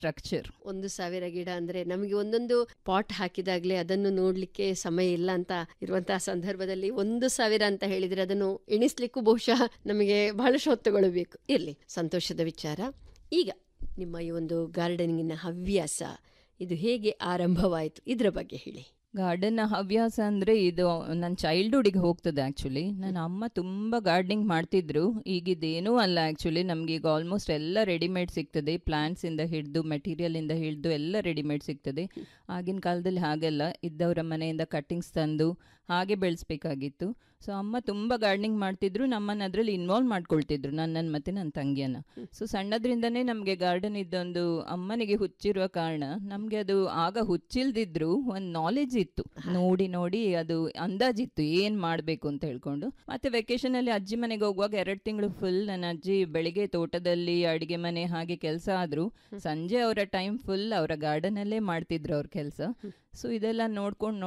structure ಒಂದು ಸಾವಿರ ಗಿಡ ಅಂದ್ರೆ ನಮಗೆ ಒಂದೊಂದು ಪಾಟ್ ಹಾಕಿದಾಗ್ಲೇ ಅದನ್ನು ನೋಡ್ಲಿಕ್ಕೆ ಸಮಯ ಇಲ್ಲ ಅಂತ ಇರುವಂತಹ ಸಂದರ್ಭದಲ್ಲಿ ಒಂದು ಸಾವಿರ ಅಂತ ಹೇಳಿದ್ರೆ ಅದನ್ನು ಎಣಿಸ್ಲಿಕ್ಕೂ ಬಹುಶಃ ನಮಗೆ ಬಹಳಷ್ಟು ಹೊತ್ತುಗೊಳ್ಳಬೇಕು ಇರಲಿ ಸಂತೋಷದ ವಿಚಾರ ಈಗ ನಿಮ್ಮ ಈ ಒಂದು ಗಾರ್ಡನಿಂಗಿನ ಹವ್ಯಾಸ ಇದು ಹೇಗೆ ಆರಂಭವಾಯಿತು ಇದರ ಬಗ್ಗೆ ಹೇಳಿ ಗಾರ್ಡನ್ ಹವ್ಯಾಸ ಅಂದರೆ ಇದು ನನ್ನ ಚೈಲ್ಡ್ಹುಡ್ಗೆ ಹೋಗ್ತದೆ ಆ್ಯಕ್ಚುಲಿ ನನ್ನ ಅಮ್ಮ ತುಂಬ ಗಾರ್ಡನಿಂಗ್ ಮಾಡ್ತಿದ್ರು ಈಗಿದೇನೂ ಅಲ್ಲ ಆ್ಯಕ್ಚುಲಿ ನಮಗೆ ಈಗ ಆಲ್ಮೋಸ್ಟ್ ಎಲ್ಲ ರೆಡಿಮೇಡ್ ಸಿಗ್ತದೆ ಪ್ಲ್ಯಾಂಟ್ಸಿಂದ ಹಿಡಿದು ಮೆಟೀರಿಯಲಿಂದ ಹಿಡಿದು ಎಲ್ಲ ರೆಡಿಮೇಡ್ ಸಿಗ್ತದೆ ಆಗಿನ ಕಾಲದಲ್ಲಿ ಹಾಗೆಲ್ಲ ಇದ್ದವರ ಮನೆಯಿಂದ ಕಟ್ಟಿಂಗ್ಸ್ ತಂದು ಹಾಗೆ ಬೆಳೆಸ್ಬೇಕಾಗಿತ್ತು ಸೊ ಅಮ್ಮ ತುಂಬ ಗಾರ್ಡನಿಂಗ್ ಮಾಡ್ತಿದ್ರು ನಮ್ಮನ್ನು ಅದರಲ್ಲಿ ಇನ್ವಾಲ್ವ್ ಮಾಡ್ಕೊಳ್ತಿದ್ರು ನನ್ನನ್ನು ಮತ್ತು ನನ್ನ ತಂಗಿಯನ್ನ ಸೊ ಸಣ್ಣದ್ರಿಂದನೇ ನಮಗೆ ಗಾರ್ಡನ್ ಇದ್ದೊಂದು ಅಮ್ಮನಿಗೆ ಹುಚ್ಚಿರುವ ಕಾರಣ ನಮಗೆ ಅದು ಆಗ ಹುಚ್ಚಿಲ್ದಿದ್ರು ಒಂದು ನಾಲೆಜ್ ಇತ್ತು ನೋಡಿ ನೋಡಿ ಅದು ಅಂದಾಜಿತ್ತು ಏನು ಮಾಡಬೇಕು ಅಂತ ಹೇಳ್ಕೊಂಡು ಮತ್ತೆ ವೆಕೇಶನ್ ಅಲ್ಲಿ ಅಜ್ಜಿ ಮನೆಗೆ ಹೋಗುವಾಗ ಎರಡು ತಿಂಗಳು ಫುಲ್ ನನ್ನ ಅಜ್ಜಿ ಬೆಳಿಗ್ಗೆ ತೋಟದಲ್ಲಿ ಅಡಿಗೆ ಮನೆ ಹಾಗೆ ಕೆಲಸ ಆದ್ರು ಸಂಜೆ ಅವರ ಟೈಮ್ ಫುಲ್ ಅವರ ಗಾರ್ಡನ್ ಅಲ್ಲೇ ಮಾಡ್ತಿದ್ರು ಅವ್ರ ಕೆಲಸ ಸೊ ಇದೆಲ್ಲ ನೋಡ್ಕೊಂಡು